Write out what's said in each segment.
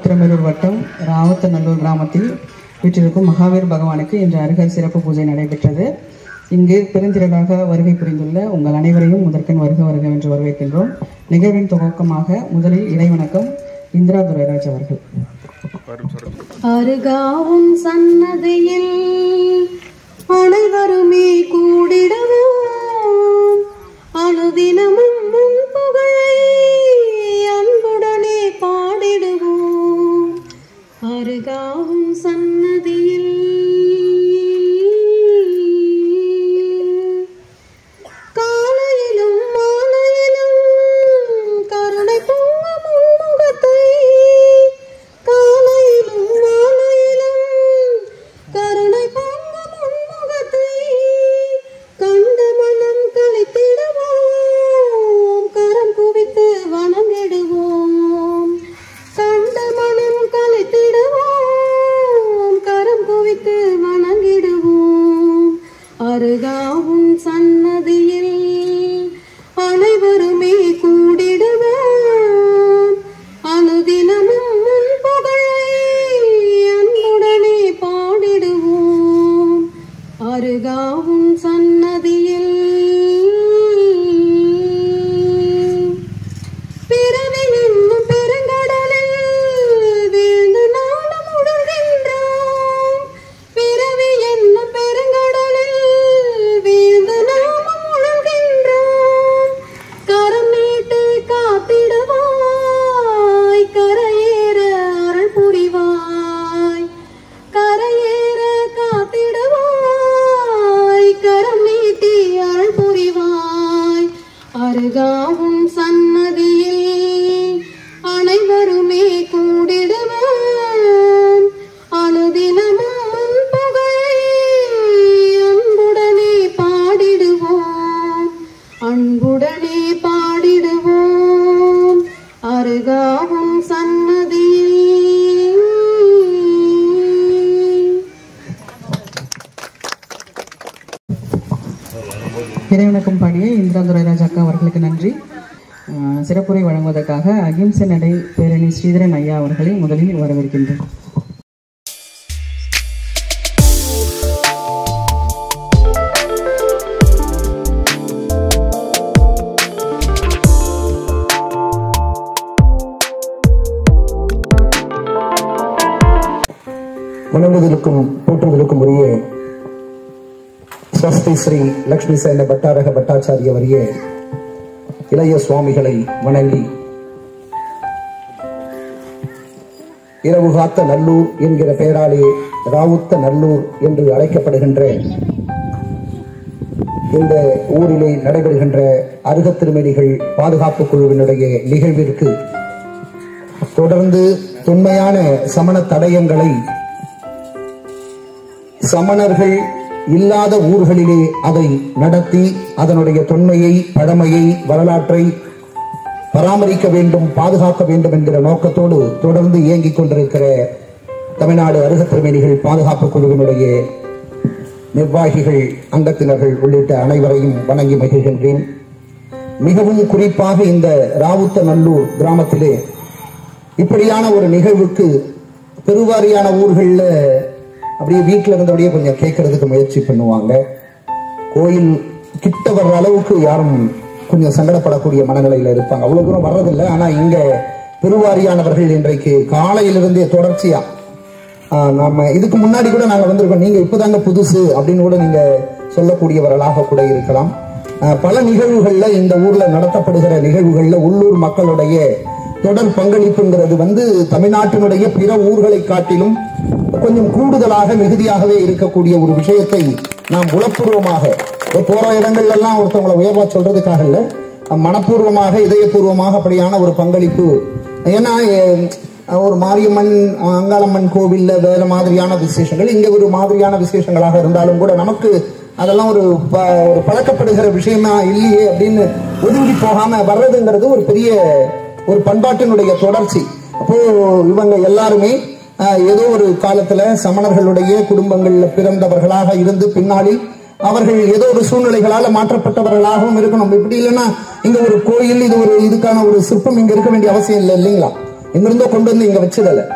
உத்திரமேரூர் வட்டம் ராவத்தநல்லூர் கிராமத்தில் வீற்றிருக்கும் மகாவீர் பகவானுக்கு இன்று அருகர் சிறப்பு பூஜை நடைபெற்றது இங்கு பெருந்திரளாக வருகை புரிந்துள்ள உங்கள் அனைவரையும் முதற்கண் வருக வருக என்று வரவேற்கின்றோம் நிகழ்வின் துவக்கமாக முதலில் இறைவணக்கம் இந்திரா துரைராஜ் அவர்கள் அருகாவும் சன்னதியில் அனைவருமே கூடிடுவோம் அனுதினமும் முன் புகழை அன்புடனே பாடிடுவோம் அருகாவும் சன்னதியில் காலையிலும் மாலையிலும் கருணை பொங்கும் முகத்தை காலையிலும் மாலையிலும் கருணை பொங்கும் முகத்தை கண்ட மனம் கழித்திடுவோம் கரம் குவித்து வணங்கிடுவோம் கண்ட மனம் கழித்திடுவோம் கரம் குவித்து வணங்கிடுவோம் அருகாவும் சன்னதியில் அனைவருமே கூடிடுவோம் அனுதினமும் முன் புகழை அன்புடனே பாடிடுவோம் அருகாவும் சன்னதியில் பிறவி என்னும் பெருங்கடலில் வீழ்ந்து நாளும் உடல்கின்றோம் பிறவி என்னும் பெருங்கடலில் வீழ்ந்து நாமும் உழல்கின்றோம் கரம் நீட்டி காத்திடுவாய் கரையேற அருள் புரிவாய் கரையேற காத்திடுவாய் கரம் நீட்டி அருள் புரிவாய் அருகாவும் சன்னதியில் அனைவருமே கூடிடுவோம் அனுதினமும் உன் புகழை அன்புடனே பாடிடுவோம் அன்புடனே பாடிடுவோம் அருகாவும் சன்னதியில் இறைவணக்கம் பாடிய இந்திரா துரைராஜ் அக்கா அவர்களுக்கு நன்றி அஹ், சிறப்புரை வழங்குவதற்காக அகிம்சை நடை பேரணி ஸ்ரீதரன் ஐயா அவர்களை முதலில் வரவேற்கின்றோம் வணங்குதலுக்கும் போற்றுதலுக்கும் உரிய ஸ்வஸ்தி ஸ்ரீ லக்ஷ்மி சேன பட்டாரக பட்டாச்சாரிய வரிய இளைய சுவாமிகளை வணங்கி இரவு காத்த நல்லூர் என்கிற பெயராலே ராவுத்த நல்லூர் என்று அழைக்கப்படுகின்ற இந்த ஊரிலே நடைபெறுகின்ற அருகத் திருமணிகள் பாதுகாப்பு குழுவினுடைய நிகழ்விற்கு தொடர்ந்து தொன்மையான சமண தடயங்களை சமணர்கள் இல்லாத ஊர்களிலே அதை நடத்தி அதனுடைய தொன்மையை பழமையை வரலாற்றை பராமரிக்க வேண்டும் பாதுகாக்க வேண்டும் என்கிற நோக்கத்தோடு தொடர்ந்து இயங்கிக் கொண்டிருக்கிற தமிழ்நாடு அருகத்திருமேனிகள் பாதுகாப்பு குழுவினுடைய நிர்வாகிகள் அங்கத்தினர்கள் உள்ளிட்ட அனைவரையும் வணங்கி மகிழ்கின்றேன் மிகவும் குறிப்பாக இந்த ராவுத்த நல்லூர் கிராமத்திலே இப்படியான ஒரு நிகழ்வுக்கு பெருவாரியான ஊர்களில் அப்படியே வீட்டில் இருந்தபடியே கொஞ்சம் கேட்கறதுக்கு முயற்சி பண்ணுவாங்க கோயில் கிட்ட வர்ற அளவுக்கு யாரும் கொஞ்சம் சங்கடப்படக்கூடிய மனநிலையில இருப்பாங்க அவ்வளவு தூரம் வர்றதில்லை ஆனா இங்க பெருவாரியானவர்கள் இன்றைக்கு காலையிலிருந்தே தொடர்ச்சியா ஆஹ், நம்ம இதுக்கு முன்னாடி கூட நாங்க வந்திருக்கோம் நீங்க இப்பதாங்க புதுசு அப்படின்னு கூட நீங்க சொல்லக்கூடியவர்களாக கூட இருக்கலாம் ஆஹ், பல நிகழ்வுகள்ல இந்த ஊர்ல நடத்தப்படுகிற நிகழ்வுகள்ல உள்ளூர் மக்களுடைய தொடர் பங்களிப்புங்கிறது வந்து தமிழ்நாட்டினுடைய பிற ஊர்களை காட்டிலும் கொஞ்சம் கூடுதலாக மிகுதியாகவே இருக்கக்கூடிய ஒரு விஷயத்தை நாம் உளப்பூர்வமாக இப்ப போற இடங்கள்ல எல்லாம் ஒருத்தவங்களை உயர்வா சொல்றதுக்காக இல்ல மனப்பூர்வமாக இதயபூர்வமாக அப்படியான ஒரு பங்களிப்பு ஏன்னா அஹ், ஒரு மாரியம்மன் அஹ், அங்காளம்மன் கோவில்ல வேற மாதிரியான விசேஷங்கள் இங்க ஒரு மாதிரியான விசேஷங்களாக இருந்தாலும் கூட நமக்கு அதெல்லாம் ஒரு ப- ஒரு பழக்கப்படுகிற விஷயமா இல்லையே அப்படின்னு ஒதுங்கி போகாம வர்றதுங்கிறது ஒரு பெரிய ஒரு பண்பாட்டினுடைய தொடர்ச்சி அப்போ இவங்க எல்லாருமே ஆஹ், ஏதோ ஒரு காலத்துல சமணர்களுடைய குடும்பங்கள்ல பிறந்தவர்களாக இருந்து பின்னாளில் அவர்கள் ஏதோ ஒரு சூழ்நிலைகளால மாற்றப்பட்டவர்களாகவும் இருக்கணும் இப்படி இல்லைன்னா இங்க ஒரு கோயில் இது ஒரு இதுக்கான ஒரு சிற்பம் இங்க இருக்க வேண்டிய அவசியம் இல்லை இல்லைங்களா எங்கிருந்தோ கொண்டு வந்து இங்க வச்சதில்ல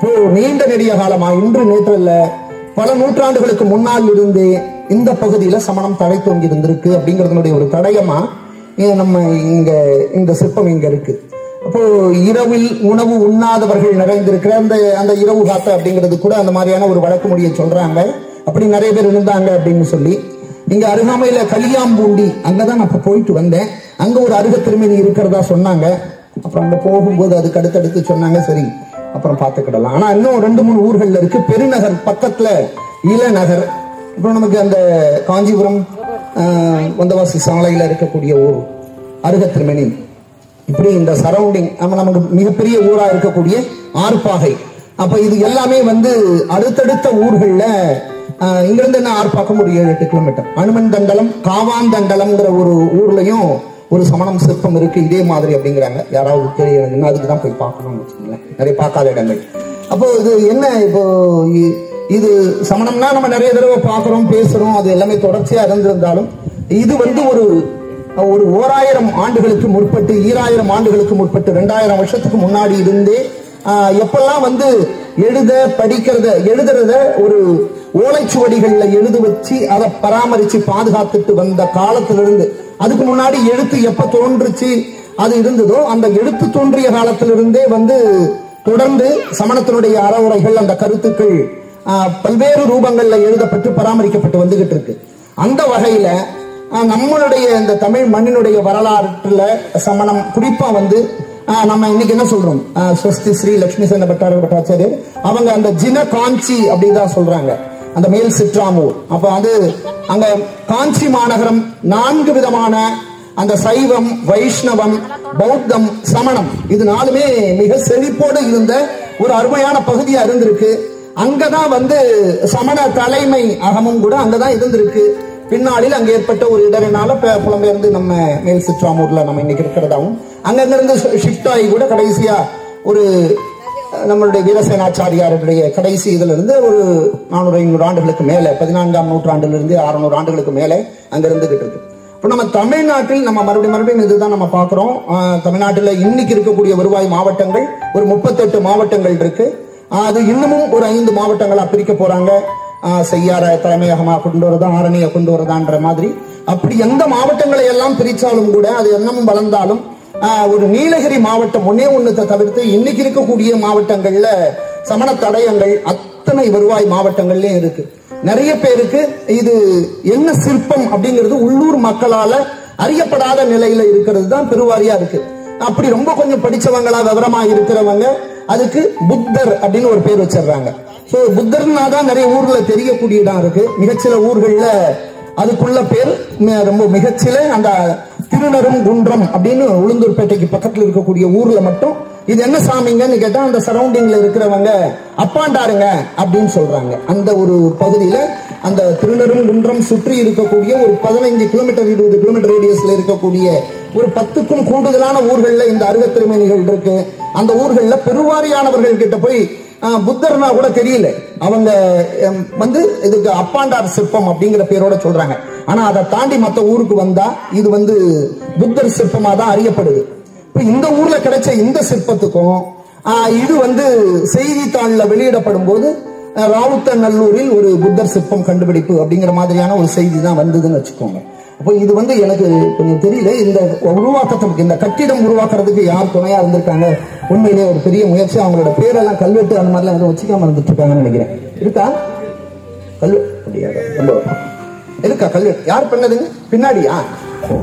இப்போ நீண்ட நெடிய காலமா இன்று நேற்று இல்ல பல நூற்றாண்டுகளுக்கு முன்னால் இருந்தே இந்த பகுதியில சமணம் தலை தோங்கி இருந்திருக்கு அப்படிங்கறதுனுடைய ஒரு தடயமா இங்க நம்ம இங்க இந்த சிற்பம் இங்க இருக்கு அப்போ இரவில் உணவு உண்ணாதவர்கள் நிறைந்திருக்கிற அந்த அந்த இரவு காத்த அப்படிங்கிறது கூட அந்த மாதிரியான ஒரு வழக்கு மொழியை சொல்றாங்க அப்படி நிறைய பேர் இருந்தாங்க அப்படின்னு சொல்லி இங்க அருகாமையில கலியாம்பூண்டி அங்கதான் நான் இப்ப போயிட்டு வந்தேன் அங்க ஒரு அருக திருமணி இருக்கிறதா சொன்னாங்க அப்புறம் அங்க போகும்போது அதுக்கு அடுத்தடுத்து சொன்னாங்க சரி அப்புறம் பார்த்துக்கிடலாம் ஆனா இன்னும் ரெண்டு மூணு ஊர்கள்ல இருக்கு பெருநகர் பக்கத்துல இளநகர் அப்புறம் நமக்கு அந்த காஞ்சிபுரம் ஆஹ், வந்தவாசி சாலையில இருக்கக்கூடிய ஊர் அருக திருமணி இப்படி இந்த சரௌண்டிங் நம்ம நமக்கு மிகப்பெரிய ஊரா இருக்கக்கூடிய ஆர்ப்பாகை அப்ப இது எல்லாமே வந்து அடுத்தடுத்த ஊர்கள்ல ஆஹ், இங்கிருந்து என்ன ஆர்ப்பாக்கம் ஒரு ஏழு எட்டு கிலோமீட்டர் அனுமன் தண்டலம் காவாந்தண்டலம்ங்கிற ஒரு ஊர்லயும் ஒரு சமணம் சிற்பம் இருக்கு இதே மாதிரி அப்படிங்கிறாங்க யாராவது தெரியும் அதுக்கு தான் போய் பார்க்கணும்னு வச்சுக்கோங்களேன் நிறைய பார்க்காத இடங்கள் அப்போ இது என்ன இப்போ இ- இது சமணம்னா நம்ம நிறைய தடவை பார்க்கிறோம் பேசுறோம் அது எல்லாமே தொடர்ச்சியா இருந்திருந்தாலும் இது வந்து ஒரு ஒரு ஓராயிரம் ஆண்டுகளுக்கு முற்பட்டு ஈராயிரம் ஆண்டுகளுக்கு முற்பட்டு ரெண்டாயிரம் வருஷத்துக்கு முன்னாடி இருந்தே ஆஹ், எப்பெல்லாம் வந்து எழுத படிக்கிறத எழுதுறத ஒரு ஓலைச்சுவடிகள்ல எழுத வச்சு அதை பராமரிச்சு பாதுகாத்துட்டு வந்த காலத்திலிருந்து அதுக்கு முன்னாடி எழுத்து எப்ப தோன்றுச்சு அது இருந்ததோ அந்த எழுத்து தோன்றிய காலத்திலிருந்தே வந்து தொடர்ந்து சமணத்தினுடைய அறவுரைகள் அந்த கருத்துக்கள் ஆஹ், பல்வேறு ரூபங்கள்ல எழுதப்பட்டு பராமரிக்கப்பட்டு வந்துகிட்டு இருக்கு அந்த வகையில ஆஹ், நம்மளுடைய இந்த தமிழ் மண்ணினுடைய வரலாற்றுல சமணம் குறிப்பா வந்து ஆஹ், நம்ம இன்னைக்கு என்ன சொல்றோம் ஆஹ், ஸ்வஸ்தி ஸ்ரீ லட்சுமி சென்ன பட்டார பட்டாச்சாரியர் அவங்க அந்த ஜின காஞ்சி அப்படிதான் சொல்றாங்க அந்த மேல் சிற்றாமூர் அப்ப அது அங்க காஞ்சி மாநகரம் நான்கு விதமான அந்த சைவம் வைஷ்ணவம் பௌத்தம் சமணம் இது நாலுமே மிக செழிப்போடு இருந்த ஒரு அருமையான பகுதியா இருந்திருக்கு அங்கதான் வந்து சமண தலைமை அகமும் கூட அங்கதான் இருந்திருக்கு பின்னாளில் அங்க ஏற்பட்ட ஒரு இடரினால ப- புலம்பெயர்ந்து நம்ம மேல் சிற்றாமூர்ல நம்ம இன்னைக்கு இருக்கிறதாவும் அங்கங்க இருந்து ஷிஃப்ட் ஆகி கூட கடைசியா ஒரு அஹ், நம்மளுடைய வீரசேனாச்சாரியாருடைய கடைசி இதுல இருந்து ஒரு நானூறு ஐநூறு ஆண்டுகளுக்கு மேல பதினான்காம் நூற்றாண்டுல இருந்து அறுநூறு ஆண்டுகளுக்கு மேல அங்க இருந்துகிட்டு இருக்கு இப்போ நம்ம தமிழ்நாட்டில் நம்ம மறுபடியும் மறுபடியும் இதுதான் நம்ம பார்க்கிறோம் ஆஹ், தமிழ்நாட்டில் இன்னைக்கு இருக்கக்கூடிய வருவாய் மாவட்டங்கள் ஒரு முப்பத்தெட்டு மாவட்டங்கள் இருக்கு ஆஹ், அது இன்னமும் ஒரு ஐந்து மாவட்டங்களா பிரிக்க போறாங்க ஆஹ், செய்யாற தலைமையகமா கொண்டு வரதா ஆரணியை கொண்டு வரதான்ற மாதிரி அப்படி எந்த மாவட்டங்களை எல்லாம் பிரிச்சாலும் கூட அது இன்னமும் வளர்ந்தாலும் ஆஹ், ஒரு நீலகிரி மாவட்டம் ஒன்னே ஒண்ணுத்தை தவிர்த்து இன்னைக்கு இருக்கக்கூடிய மாவட்டங்கள்ல சமண தடயங்கள் அத்தனை வருவாய் மாவட்டங்கள்லயும் இருக்கு நிறைய பேருக்கு இது என்ன சிற்பம் அப்படிங்கிறது உள்ளூர் மக்களால அறியப்படாத நிலையில இருக்கிறது தான் பெருவாரியா இருக்கு அப்படி ரொம்ப கொஞ்சம் படிச்சவங்களா விவரமா இருக்கிறவங்க அதுக்கு புத்தர் அப்படின்னு ஒரு பேர் வச்சிடுறாங்க சோ புத்தர்னா தான் நிறைய ஊர்ல தெரியக்கூடிய இடம் இருக்கு மிகச்சில ஊர்கள்ல அதுக்குள்ள பேர் மி- ரொம்ப மிகச்சில அந்த திருநரும் குன்றம் அப்படின்னு உளுந்தூர்பேட்டைக்கு பக்கத்துல இருக்கக்கூடிய ஊர்ல மட்டும் இது என்ன சாமிங்கன்னு கேட்டா அந்த சரௌண்டிங்ல இருக்கிறவங்க அப்பாண்டாருங்க அப்படின்னு சொல்றாங்க அந்த ஒரு பகுதியில அந்த திருநரும் குன்றம் சுற்றி இருக்கக்கூடிய ஒரு பதினைஞ்சு கிலோமீட்டர் இருபது கிலோமீட்டர் ரேடியஸ்ல இருக்கக்கூடிய ஒரு பத்துக்கும் கூடுதலான ஊர்கள்ல இந்த அருகத் திருமணிகள் இருக்கு அந்த ஊர்கள்ல பெருவாரியானவர்கள் கிட்ட போய் ஆஹ், புத்தர்னா கூட தெரியல அவங்க ஹம், வந்து இதுக்கு அப்பாண்டார் சிற்பம் அப்படிங்கிற பேரோட சொல்றாங்க ஆனா அதை தாண்டி மத்த ஊருக்கு வந்தா இது வந்து புத்தர் சிற்பமா தான் அறியப்படுது இப்ப இந்த ஊர்ல கிடைச்ச இந்த சிற்பத்துக்கும் ஆஹ், இது வந்து செய்தித்தாள்ல வெளியிடப்படும் போது ஆஹ், ராவுத்தநல்லூரில் ஒரு புத்தர் சிற்பம் கண்டுபிடிப்பு அப்படிங்கிற மாதிரியான ஒரு செய்தி தான் வந்ததுன்னு வச்சுக்கோங்க அப்போ இது வந்து எனக்கு கொஞ்சம் தெரியல இந்த உருவாக்கத்துக்கு இந்த கட்டிடம் உருவாக்குறதுக்கு யார் துணையா இருந்திருக்காங்க உண்மையிலேயே ஒரு பெரிய முயற்சி அவங்களோட பேரெல்லாம் கல்வெட்டு அந்த மாதிரிலாம் எதுவும் வச்சுக்காம இருந்துட்டு இருக்காங்கன்னு நினைக்கிறேன் இருக்கா கல்வெ அப்படியா ரொம்ப இருக்கா கல்வெட்டு யார் பண்ணதுங்க பின்னாடியா ஓ.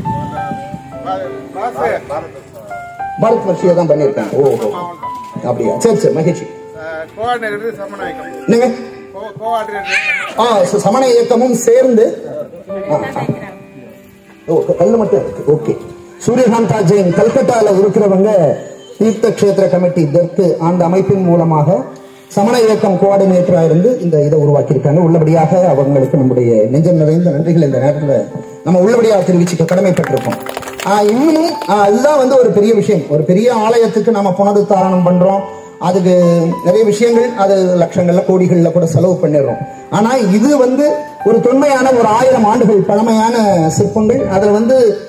பாரத் வர்ஷியா தான் பண்ணியிருக்காங்க ஓ ஓ. அப்படியா சரி சரி மகிழ்ச்சி கோஆர்டினேட்டர் சமநாயகம் என்னங்க கோ- கோஆர்டினேட்டர் ஆ ச- சமண இயக்கமும் சேர்ந்து ஆ, ஆ. ஓ கல்லு மட்டும் இருக்கு ஓகே சூரியகாந்தா ஜெயின் கல்கட்டால இருக்கிறவங்க தீர்த்த கஷேத்திர கமிட்டி தெற்கு அந்த அமைப்பின் மூலமாக சமண இயக்கம் கோஆர்டினேட்டரா இருந்து இந்த இதை உருவாக்கியிருக்காங்க உள்ளபடியாக அவங்களுக்கு நம்முடைய நெஞ்சம் நிறைந்த நன்றிகள் இந்த நேரத்தில் நம்ம உள்ளபடியாக தெரிவிச்சுக்க கடமைப்பட்டிருக்கோம் ஆஹ் இன்னமும் ஆஹ் இதுதான் வந்து ஒரு பெரிய விஷயம் ஒரு பெரிய ஆலயத்துக்கு நம்ம புனருத்தாரணம் பண்றோம் அதுக்கு நிறைய விஷயங்கள் அது லட்சங்கள்ல கோடிகள்ல கூட செலவு பண்ணிடுறோம் ஆனா இது வந்து ஒரு தொன்மையான ஒரு ஆயிரம் ஆண்டுகள் பழமையான சிற்பங்கள் அதுல வந்து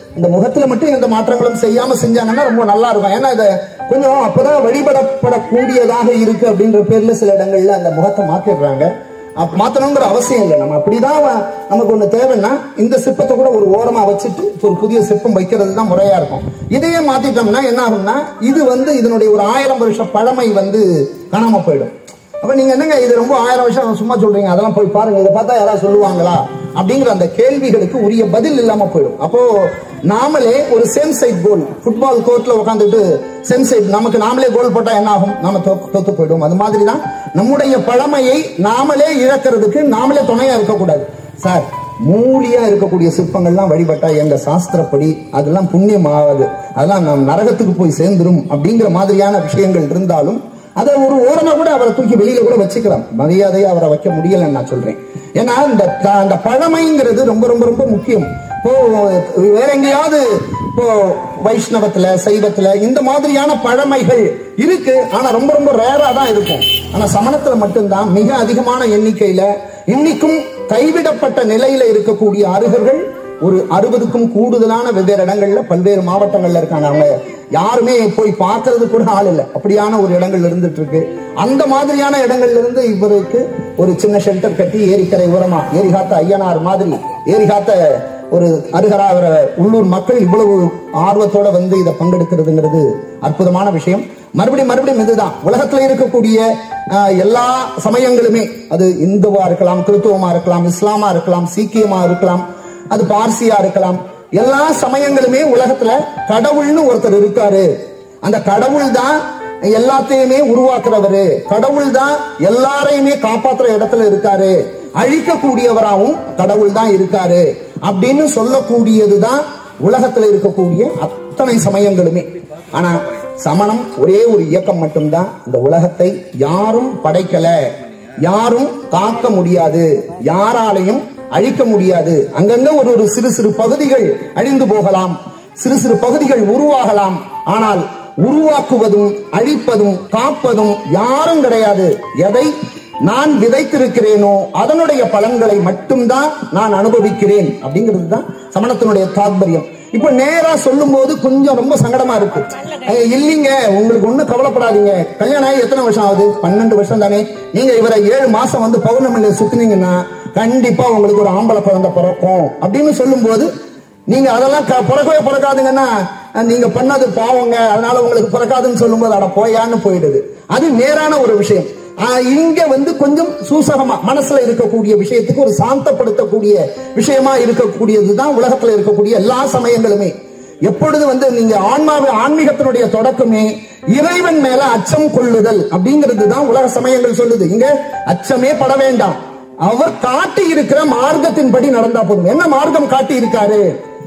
இந்த முகத்துல மட்டும் எந்த மாற்றங்களும் செய்யாம செஞ்சாங்கன்னா ரொம்ப நல்லா இருக்கும் ஏன்னா இதை கொஞ்சம் அப்பதான் வழிபடப்படக்கூடியதாக இருக்கு அப்படின்ற பேர்ல சில இடங்கள்ல அந்த முகத்தை மாத்திடுறாங்க அப்ப மாத்தணுங்கிற அவசியம் இல்லை நம்ம அப்படிதான் வ- நமக்கு ஒண்ணு தேவைன்னா இந்த சிற்பத்தை கூட ஒரு ஓரமா வச்சுட்டு ஒரு புதிய சிற்பம் வைக்கிறது தான் முறையா இருக்கும் இதையே மாத்திட்டோம்னா என்ன ஆகும்னா இது வந்து இதனுடைய ஒரு ஆயிரம் வருஷ பழமை வந்து காணாம போயிடும் அப்ப நீங்க என்னங்க இது ரொம்ப ஆயிரம் வருஷம் சும்மா சொல்றீங்க அதெல்லாம் போய் பாருங்க இதை பார்த்தா யாராவது சொல்லுவாங்களா அப்படிங்கிற அந்த கேள்விகளுக்கு உரிய பதில் இல்லாம போயிடும் அப்போ நாமளே ஒரு சேம் சைட் கோல் ஃபுட்பால் கோர்ட்ல உட்காந்துட்டு சேம் சைட் நமக்கு நாமளே கோல் போட்டா என்ன ஆகும் நாம தோத்து தோத்து போயிடும் அது மாதிரி தான் நம்முடைய பழமையை நாமளே இழக்கிறதுக்கு நாமளே துணையா இருக்கக்கூடாது சார் மூலியா இருக்கக்கூடிய சிற்பங்கள்லாம் வழிபட்டா எங்க சாஸ்திரப்படி அதெல்லாம் புண்ணியம் ஆகாது அதெல்லாம் நம் நரகத்துக்கு போய் சேர்ந்துரும் அப்படிங்கிற மாதிரியான விஷயங்கள் இருந்தாலும் அதை ஒரு ஓரமா கூட அவரை தூக்கி வெளியில கூட வச்சுக்கலாம் மரியாதையை அவரை வைக்க முடியலன்னு நான் சொல்றேன் ஏன்னா இந்த த- அந்த பழமைங்கிறது ரொம்ப ரொம்ப ரொம்ப முக்கியம் இப்போ வேற எங்கேயாவது இப்போ வைஷ்ணவத்துல சைவத்துல இந்த மாதிரியான பழமைகள் இருக்கு ஆனா ரொம்ப ரொம்ப ரேரா தான் இருக்கும் ஆனா சமணத்துல மட்டும்தான் மிக அதிகமான எண்ணிக்கையில இன்னைக்கும் கைவிடப்பட்ட நிலையில இருக்கக்கூடிய அருகர்கள் ஒரு அறுபதுக்கும் கூடுதலான வெவ்வேறு இடங்கள்ல பல்வேறு மாவட்டங்கள்ல இருக்காங்க அவங்க யாருமே போய் பார்க்கறது கூட ஆள் இல்லை அப்படியான ஒரு இடங்கள் இருந்துட்டு இருக்கு அந்த மாதிரியான இடங்கள்ல இருந்து இவருக்கு ஒரு சின்ன ஷெல்டர் கட்டி ஏரிக்கரை ஓரமா ஏரிகாத்த ஐயனார் மாதிரி ஏரிகாத்த ஒரு அருகராகிற உள்ளூர் மக்கள் இவ்வளவு ஆர்வத்தோட வந்து இதை பங்கெடுக்கிறதுங்கிறது அற்புதமான விஷயம் மறுபடியும் மறுபடியும் இதுதான் உலகத்துல இருக்கக்கூடிய ஆஹ், எல்லா சமயங்களுமே அது இந்துவா இருக்கலாம் கிறித்துவமா இருக்கலாம் இஸ்லாமா இருக்கலாம் சீக்கியமா இருக்கலாம் அது பார்சியா இருக்கலாம் எல்லா சமயங்களுமே உலகத்துல கடவுள்னு ஒருத்தர் இருக்காரு அந்த கடவுள் தான் எல்லாத்தையுமே உருவாக்குறவரு கடவுள் தான் எல்லாரையுமே காப்பாத்துற இடத்துல இருக்காரு அழிக்கக்கூடியவராகவும் கடவுள் தான் இருக்காரு அப்படின்னு சொல்லக்கூடியதுதான் உலகத்துல இருக்கக்கூடிய அத்தனை சமயங்களுமே ஆனா சமணம் ஒரே ஒரு இயக்கம் மட்டும்தான் இந்த உலகத்தை யாரும் படைக்கல யாரும் காக்க முடியாது யாராலையும் அழிக்க முடியாது அங்கங்க ஒரு ஒரு சிறு சிறு பகுதிகள் அழிந்து போகலாம் சிறு சிறு பகுதிகள் உருவாகலாம் ஆனால் உருவாக்குவதும் அழிப்பதும் காப்பதும் யாரும் கிடையாது எதை நான் விதைத்திருக்கிறேனோ அதனுடைய பலன்களை மட்டும்தான் நான் அனுபவிக்கிறேன் அப்படிங்கிறது தான் சமணத்தினுடைய தாத்பரியம் இப்ப நேரா சொல்லும் போது கொஞ்சம் ரொம்ப சங்கடமா இருக்கு அஹ் இல்லைங்க உங்களுக்கு ஒண்ணும் கவலைப்படாதீங்க கல்யாணம் ஆகி எத்தனை வருஷம் ஆகுது பன்னெண்டு வருஷம் தானே நீங்க இவரை ஏழு மாசம் வந்து பௌர்ணமியில சுத்தினீங்கன்னா கண்டிப்பா உங்களுக்கு ஒரு ஆம்பளை குழந்தை பிறக்கும் அப்படின்னு சொல்லும்போது நீங்க அதெல்லாம் க- பிறக்கவே பிறக்காதுங்கன்னா அஹ், நீங்க பண்ணது பாவங்க அதனால உங்களுக்கு பிறக்காதுன்னு சொல்லும்போது அட போயான்னு போயிடுது அது நேரான ஒரு விஷயம் ஆஹ், இங்க வந்து கொஞ்சம் சூசகமா மனசுல இருக்கக்கூடிய விஷயத்துக்கு ஒரு சாந்தப்படுத்தக்கூடிய விஷயமா இருக்கக்கூடியதுதான் உலகத்துல இருக்கக்கூடிய எல்லா சமயங்களுமே எப்பொழுது வந்து நீங்க ஆன்மாவை ஆன்மீகத்தினுடைய தொடக்கமே இறைவன் மேல அச்சம் கொள்ளுதல் அப்படிங்கிறது தான் உலக சமயங்கள் சொல்லுது இங்க அச்சமே பட வேண்டாம் அவர் காட்டி இருக்கிற மார்க்கத்தின்படி நடந்தா போதும் என்ன மார்க்கம் காட்டி இருக்காரு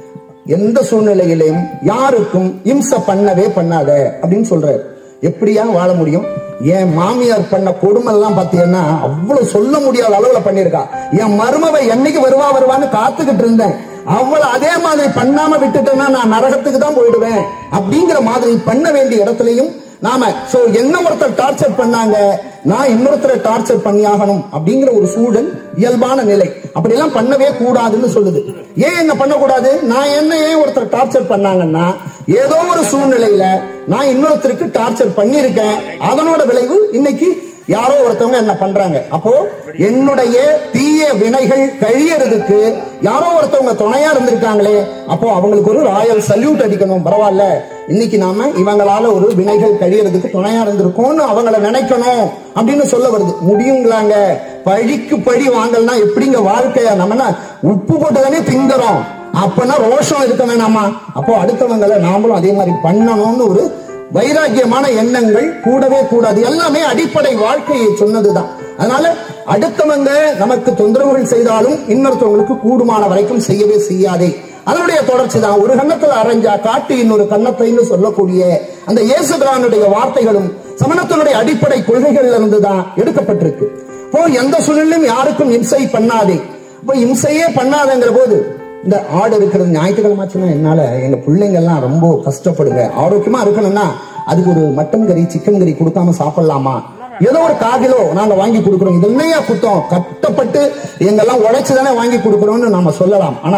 எந்த சூழ்நிலையிலையும் யாருக்கும் இம்சை பண்ணவே பண்ணாத அப்படின்னு சொல்றாரு எப்படியா வாழ முடியும் என் மாமியார் பண்ண கொடுமை எல்லாம் பாத்தீங்கன்னா அவ்வளவு சொல்ல முடியாத அளவுல பண்ணிருக்கா என் மருமவை என்னைக்கு வருவா வருவான்னு காத்துக்கிட்டு இருந்தேன் அவளை அதே மாதிரி பண்ணாம விட்டுட்டேன்னா நான் நரகத்துக்கு தான் போயிடுவேன் அப்படிங்கிற மாதிரி பண்ண வேண்டிய இடத்துலயும் நாம சோ என்ன ஒருத்தர் டார்ச்சர் பண்ணாங்க நான் இன்னொருத்தரை டார்ச்சர் பண்ணியாகணும் அப்படிங்கிற ஒரு சூழல் இயல்பான நிலை அப்படி எல்லாம் பண்ணவே கூடாதுன்னு சொல்லுது ஏன் என்ன பண்ணக்கூடாது நான் என்ன ஏன் ஒருத்தர் டார்ச்சர் பண்ணாங்கன்னா ஏதோ ஒரு சூழ்நிலையில நான் இன்னொருத்தருக்கு டார்ச்சர் பண்ணியிருக்கேன் அதனோட விளைவு இன்னைக்கு யாரோ ஒருத்தவங்க என்ன பண்றாங்க அப்போ என்னுடைய தீய வினைகள் கழியறதுக்கு யாரோ ஒருத்தவங்க துணையா இருந்திருக்காங்களே அப்போ அவங்களுக்கு ஒரு ராயல் சல்யூட் அடிக்கணும் பரவாயில்ல இன்னைக்கு நாம இவங்களால ஒரு வினைகள் கழியறதுக்கு துணையா இருந்திருக்கோம்னு அவங்கள நினைக்கணும் அப்படின்னு சொல்ல வருது முடியுங்களாங்க பழிக்கு பழி வாங்கலனா எப்படிங்க வாழ்க்கையா நம்ம என்ன உப்பு போட்டுதானே திங்குறோம் அப்பனா ரோஷம் இருக்க வேணாமா அப்போ அடுத்தவங்களை நாமளும் அதே மாதிரி பண்ணணும்னு ஒரு வைராக்கியமான எண்ணங்கள் கூடவே கூடாது எல்லாமே அடிப்படை வாழ்க்கையை சொன்னதுதான் அதனால அடுத்தவங்க நமக்கு தொந்தரவுகள் செய்தாலும் இன்னொருத்தவங்களுக்கு கூடுமான வரைக்கும் செய்யவே செய்யாதே அதனுடைய தொடர்ச்சி தான் ஒரு கன்னத்துல அரைஞ்சா காட்டு இன்னொரு கன்னத்தைன்னு சொல்லக்கூடிய அந்த இயேசுகிரானுடைய வார்த்தைகளும் சமணத்தினுடைய அடிப்படை கொள்கைகள்ல இருந்து தான் எடுக்கப்பட்டிருக்கு இப்போ எந்த சூழலிலும் யாருக்கும் இம்சை பண்ணாதே இப்போ இம்சையே பண்ணாதங்கிற போது இந்த ஆடு இருக்கிறது ஞாயிற்றுக்கிழமை ஆச்சுன்னா என்னால எங்க பிள்ளைங்க எல்லாம் ரொம்ப கஷ்டப்படுங்க ஆரோக்கியமா இருக்கணும்னா அதுக்கு ஒரு மட்டன் கறி சிக்கன் கறி கொடுக்காம சாப்பிடலாமா ஏதோ ஒரு காகிலோ நாங்க வாங்கி கொடுக்குறோம் இது என்னையா குத்தம் கட்டப்பட்டு எங்கெல்லாம் உழைச்சு தானே வாங்கி கொடுக்குறோம்னு நாம சொல்லலாம் ஆனா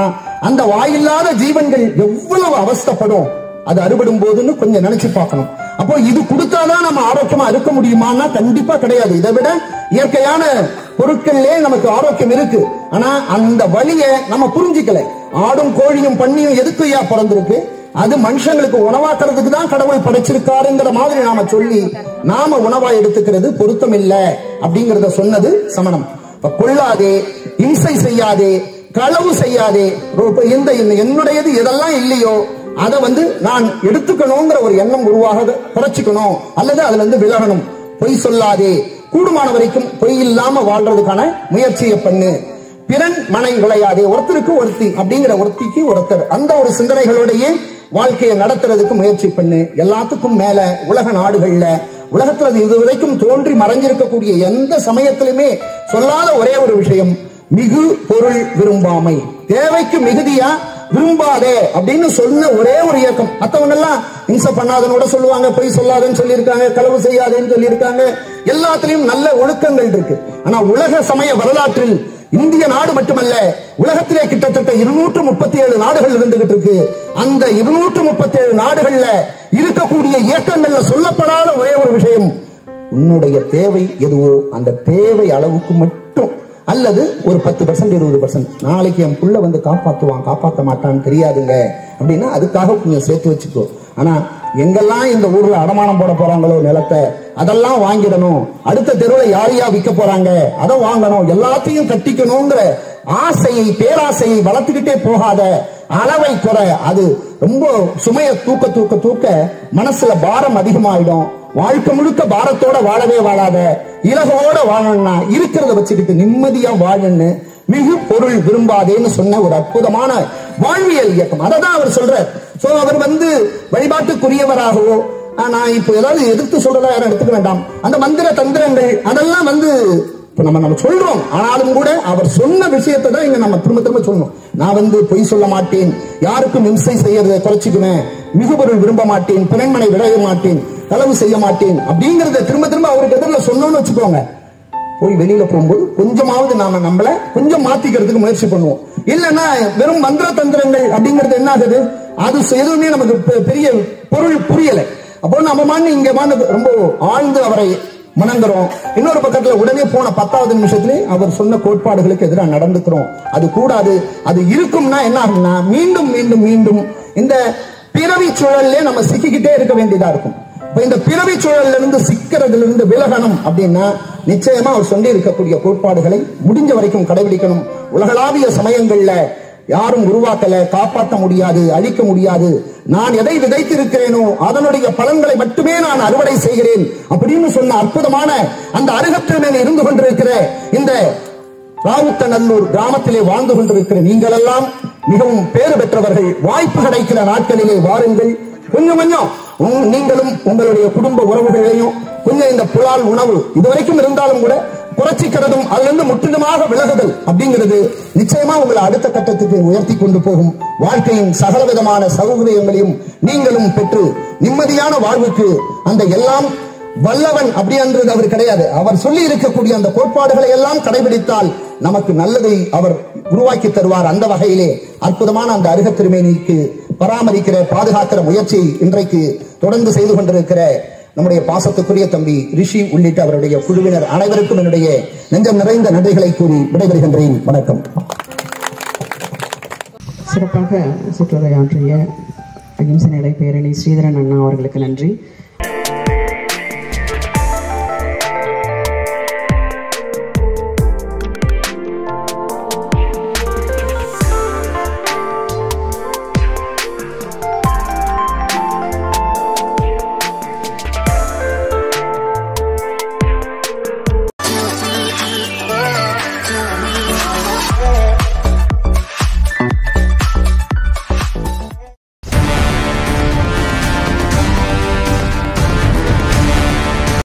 அந்த வாயில்லாத ஜீவன்கள் எவ்வளவு அவஸ்தைப்படும் அது அறுபடும் போதுன்னு கொஞ்சம் நினைச்சு பார்க்கணும் அப்போ இது கொடுத்தாதான் நம்ம ஆரோக்கியமா இருக்க முடியுமான்னா கண்டிப்பா கிடையாது இதை விட இயற்கையான பொருட்கள்லயே நமக்கு ஆரோக்கியம் இருக்கு ஆனா அந்த வழியை நம்ம புரிஞ்சுக்கல ஆடும் கோழியும் பண்ணியும் எதுக்கு ஐயா பிறந்திருக்கு அது மனுஷங்களுக்கு உணவாக்குறதுக்கு தான் கடவுள் படைச்சிருக்காருங்கிற மாதிரி நாம சொல்லி நாம உணவா எடுத்துக்கிறது பொருத்தம் இல்ல அப்படிங்கறத சொன்னது சமணம் இப்ப கொள்ளாதே இம்சை செய்யாதே களவு செய்யாதே இப்ப இந்த இந்த என்னுடையது எதெல்லாம் இல்லையோ அதை வந்து நான் எடுத்துக்கணுங்கிற ஒரு எண்ணம் உருவாக குறைச்சிக்கணும் அல்லது அதுல இருந்து விலகணும் பொய் சொல்லாதே கூடுமான வரைக்கும் பொய் இல்லாம வாழ்றதுக்கான முயற்சியை பண்ணு பிறன் மனை விளையாதே ஒருத்தருக்கு ஒருத்தி அப்படிங்கிற ஒருத்திக்கு ஒருத்தர் அந்த ஒரு சிந்தனைகளோடையே வாழ்க்கையை நடத்துறதுக்கு முயற்சி பண்ணு எல்லாத்துக்கும் மேல உலக நாடுகள்ல உலகத்துல அது இதுவரைக்கும் தோன்றி மறைஞ்சிருக்கக்கூடிய எந்த சமயத்திலுமே சொல்லாத ஒரே ஒரு விஷயம் மிகு பொருள் விரும்பாமை தேவைக்கு மிகுதியா விரும்பாதே அப்படின்னு சொன்ன ஒரே ஒரு இயக்கம் மத்தவங்க எல்லாம் இம்சை பண்ணாதன்னு கூட சொல்லுவாங்க பொய் சொல்லாதன்னு சொல்லியிருக்காங்க களவு செய்யாதேன்னு சொல்லியிருக்காங்க எல்லாத்துலயும் நல்ல ஒழுக்கங்கள் இருக்கு ஆனா உலக சமய வரலாற்றில் இந்திய நாடு மட்டுமல்ல உலகத்திலே கிட்டத்தட்ட இருநூற்று முப்பத்தி ஏழு நாடுகள் இருந்துகிட்டு இருக்கு அந்த இருநூற்று முப்பத்தி ஏழு நாடுகள்ல இருக்கக்கூடிய இயக்கங்கள்ல சொல்லப்படாத ஒரே ஒரு விஷயம் உன்னுடைய தேவை எதுவோ அந்த தேவை அளவுக்கு மட்டும் அல்லது ஒரு பத்து பர்சன்ட் இருபது பர்சன்ட் நாளைக்கு என் புள்ள வந்து காப்பாத்துவான் காப்பாத்த மாட்டான்னு தெரியாதுங்க அப்படின்னா அதுக்காக கொஞ்சம் சேர்த்து வச்சுக்கோ ஆனா எங்கெல்லாம் இந்த ஊர்ல அடமானம் போட போறாங்களோ நிலத்தை அதெல்லாம் வாங்கிடணும் அடுத்த தெருவில் யார் யார் விற்க போறாங்க அதை வாங்கணும் எல்லாத்தையும் கட்டிக்கணுங்கிற ஆசையை பேராசையை வளர்த்துக்கிட்டே போகாத அளவை குறை அது ரொம்ப சுமைய தூக்க தூக்க தூக்க மனசுல பாரம் அதிகமாயிடும் வாழ்க்கை முழுக்க பாரத்தோட வாழவே வாழாத இலகோட வாழணும்னா இருக்கிறத வச்சுக்கிட்டு நிம்மதியா வாழன்னு மிகு பொருள் விரும்பாதேன்னு சொன்ன ஒரு அற்புதமான வாழ்வியல் இயக்கம் அதை தான் அவர் சொல்றார் சோ அவர் வந்து வழிபாட்டுக்குரியவராகவோ ஆஹ், நான் இப்போ ஏதாவது எதிர்த்து சொல்றதா யாரும் எடுத்துக்க வேண்டாம் அந்த மந்திர தந்திரங்கள் அதெல்லாம் வந்து இப்ப நம்ம நம்ம சொல்றோம் ஆனாலும் கூட அவர் சொன்ன விஷயத்தை தான் இங்க நம்ம திரும்ப திரும்ப சொல்லணும் நான் வந்து பொய் சொல்ல மாட்டேன் யாருக்கும் இம்சை செய்யறதை குறைச்சிக்குவேன் மிகுபொருள் விரும்ப மாட்டேன் பிறன்மனை விளைய மாட்டேன் களவு செய்ய மாட்டேன் அப்படிங்கறத திரும்ப திரும்ப அவருக்கு எதிரில் சொன்னோம்னு வச்சுக்கோங்க போய் வெளியில போகும்போது கொஞ்சமாவது நாம நம்மள கொஞ்சம் மாத்திக்கிறதுக்கு முயற்சி பண்ணுவோம் இல்லைன்னா வெறும் மந்திர தந்திரங்கள் அப்படிங்கிறது என்ன ஆகுது அது எதுவுமே நமக்கு பெ- பெரிய பொருள் புரியல அப்போ நம்ம மான்னு இங்க மான்னு ரொம்ப ஆழ்ந்து அவரை மணங்குறோம் இன்னொரு பக்கத்துல உடனே போன பத்தாவது நிமிஷத்துல அவர் சொன்ன கோட்பாடுகளுக்கு எதிராக நடந்துக்கிறோம் அது கூடாது அது இருக்கும்னா என்ன ஆகும்னா மீண்டும் மீண்டும் மீண்டும் இந்த பிறவி சூழல்லே நம்ம சிக்கிக்கிட்டே இருக்க வேண்டியதா இருக்கும் இப்ப இந்த பிறவி சூழல்ல இருந்து சிக்கிறதுல இருந்து விலகணும் அப்படின்னா நிச்சயமா அவர் சொல்லி இருக்கக்கூடிய கோட்பாடுகளை முடிஞ்ச வரைக்கும் கடைபிடிக்கணும் உலகளாவிய சமயங்கள்ல யாரும் உருவாக்கல காப்பாற்ற முடியாது அழிக்க முடியாது நான் எதை விதைத்திருக்கிறேனோ அதனுடைய பலன்களை மட்டுமே நான் அறுவடை செய்கிறேன் அப்படின்னு சொன்ன அற்புதமான அந்த அருகத்திறமையில் இருந்து கொண்டிருக்கிற இந்த ராவுத்தநல்லூர் கிராமத்திலே வாழ்ந்து கொண்டிருக்கிற நீங்கள் எல்லாம் மிகவும் பேறு பெற்றவர்கள் வாய்ப்பு கிடைக்கிற நாட்களிலே வாருங்கள் கொஞ்சம் கொஞ்சம் உங்க- நீங்களும் உங்களுடைய குடும்ப உறவுகளையும் கொஞ்சம் இந்த புலால் உணவு இதுவரைக்கும் இருந்தாலும் கூட குறைச்சிக்கிறதும் அதுல இருந்து முற்றிலுமாக விலகுதல் அப்படிங்கிறது நிச்சயமா உங்களை அடுத்த கட்டத்துக்கு உயர்த்தி கொண்டு போகும் வாழ்க்கையின் சகல விதமான சௌகரியங்களையும் நீங்களும் பெற்று நிம்மதியான வாழ்வுக்கு அந்த எல்லாம் வல்லவன் அப்படின்றது அவர் கிடையாது அவர் சொல்லி இருக்கக்கூடிய அந்த கோட்பாடுகளை எல்லாம் கடைபிடித்தால் நமக்கு நல்லதை அவர் உருவாக்கி தருவார் அந்த வகையிலே அற்புதமான அந்த அருக திருமேனிக்கு பராமரிக்கிற பாதுகாக்கிற முயற்சியை இன்றைக்கு தொடர்ந்து செய்து கொண்டிருக்கிற நம்முடைய பாசத்துக்குரிய தம்பி ரிஷி உள்ளிட்ட அவருடைய குழுவினர் அனைவருக்கும் என்னுடைய நெஞ்சம் நிறைந்த நன்றிகளை கூறி விடைபெறுகின்றேன் வணக்கம் சிறப்பாக சுற்றுரையாற்றிய அகிம்சை நடை பேரணி ஸ்ரீதரன் அண்ணா அவர்களுக்கு நன்றி